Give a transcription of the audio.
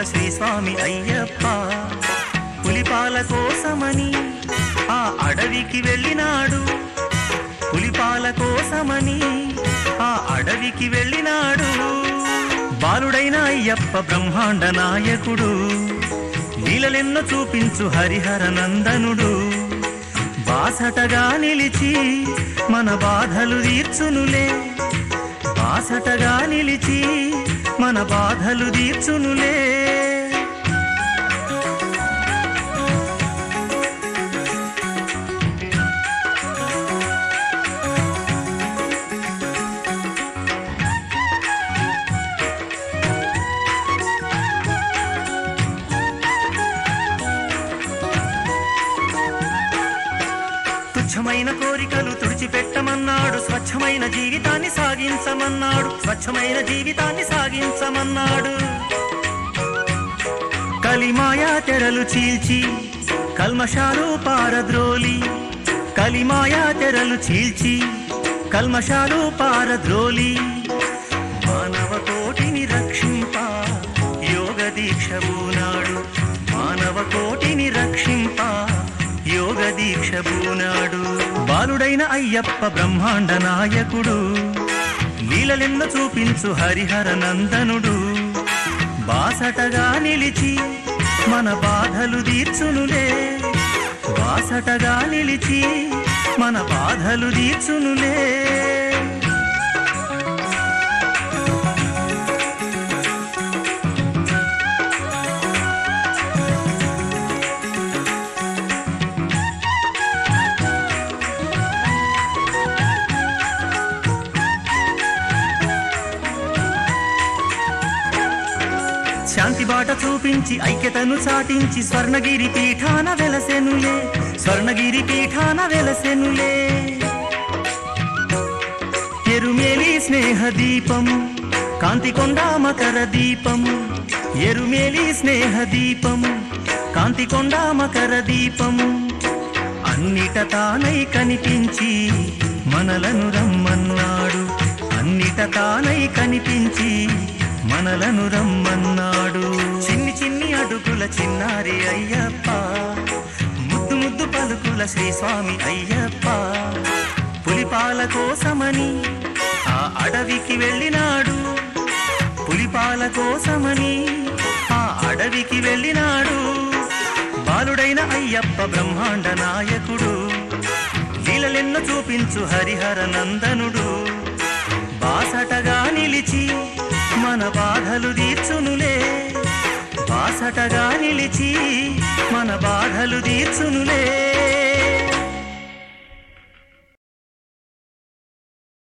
శ్రీ స్వామి అయ్యప్ప పులిపాల కోసమని ఆ అడవికి వెళ్ళినాడు పులిపాల కోసమని ఆ అడవికి వెళ్ళినాడు బాలుడైన అయ్యప్ప బ్రహ్మాండ నాయకుడు లీలలెన్నో చూపించు హరిహర నందనుడు బాసటగా నిలిచి మన బాధలు తీర్చునులే బాసటగా నిలిచి మన బాధలు తీర్చునులే తుచ్చమైన కోరికలు తుడిచిపెట్టమన్నాడు స్వచ్ఛమైన జీవితాన్ని సాగించమన్నాడు స్వచ్ఛమైన జీవితాన్ని సాగించమన్నాడు కలిమాయా తెరలు చీల్చి కల్మషాలు పారద్రోలి కలిమాయా తెరలు చీల్చి కల్మషాలు పారద్రోలి మానవ కోటిని రక్షింప యోగ దీక్ష బూనాడు మానవ కోటిని రక్షింప యోగ దీక్ష బూనాడు బాలుడైన అయ్యప్ప బ్రహ్మాండ నాయకుడు లీలలెన్నో చూపించు హరిహర నందనుడు బాసటగా నిలిచి మన బాధలు తీర్చునులే బాసటగా నిలిచి మన బాధలు తీర్చునులే శాంతి బాట చూపించి ఐక్యతను చాటించి స్వర్ణగిరి పీఠాన వెలసెనులే స్వర్ణగిరి పీఠాన వెలసెనులే ఎరుమేలి స్నేహ దీపం కాంతికొండ మకర దీపం ఎరుమేలి స్నేహ దీపం కాంతికొండ మకర దీపం అన్నిట తానై కనిపించి మనలను రమ్మన్నాడు అన్నిట తానై కనిపించి మనలను రమ్మన్నాడు చిన్ని చిన్ని అడుగుల చిన్నారి అయ్యప్ప ముద్దు ముద్దు పలుకుల శ్రీ స్వామి అయ్యప్ప పులిపాల కోసమని ఆ అడవికి వెళ్ళినాడు పులిపాల కోసమని ఆ అడవికి వెళ్ళినాడు బాలుడైన అయ్యప్ప బ్రహ్మాండ నాయకుడు లీలలెన్నో చూపించు హరిహర నందనుడు బాసటగా నిలిచి మన బాధలు తీర్చునులే బాసటగా నిలిచి మన బాధలు తీర్చునులే